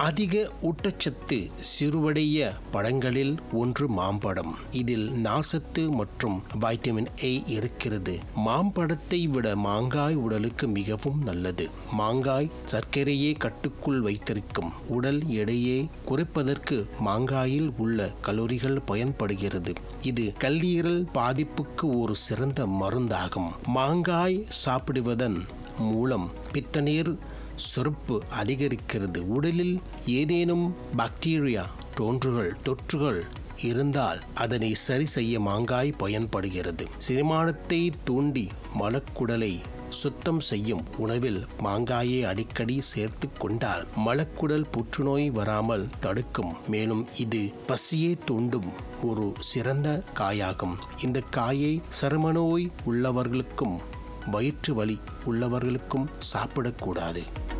அதிக ஊட்டச்சத்து சிறுவடைய பழங்களில் ஒன்று மாம்பழம் இதில் நார்சத்து மற்றும் வைட்டமின் ஏ இருக்கிறது மாம்பழத்தை விட மாங்காய் உடலுக்கு மிகவும் நல்லது மாங்காய் சர்க்கரையை கட்டுக்குள் வைத்திருக்கும் உடல் எடையை குறைப்பதற்கு மாங்காயில் உள்ள கலோரிகள் பயன்படுகிறது இது கல்லீரல் பாதிப்புக்கு ஒரு சிறந்த மருந்தாகும் மாங்காய் சாப்பிடுவதன் மூலம் பித்தநீர் சுரப்பு அதிகரிக்கிறது உடலில் ஏதேனும் பாக்டீரியா தோன்றுகள் தொற்றுகள் இருந்தால் அதனை சரி செய்ய மாங்காய் பயன்படுகிறது செரிமானத்தை தூண்டி மலக்குடலை சுத்தம் செய்யும் உணவில் மாங்காயை அடிக்கடி சேர்த்து கொண்டால் மலக்குடல் புற்றுநோய் வராமல் தடுக்கும் மேலும் இது பசியை தூண்டும் ஒரு சிறந்த காயாகும் இந்த காயை சருமநோய் உள்ளவர்களுக்கும் வயிற்று வலி உள்ளவர்களுக்கும் சாப்பிடக்கூடாது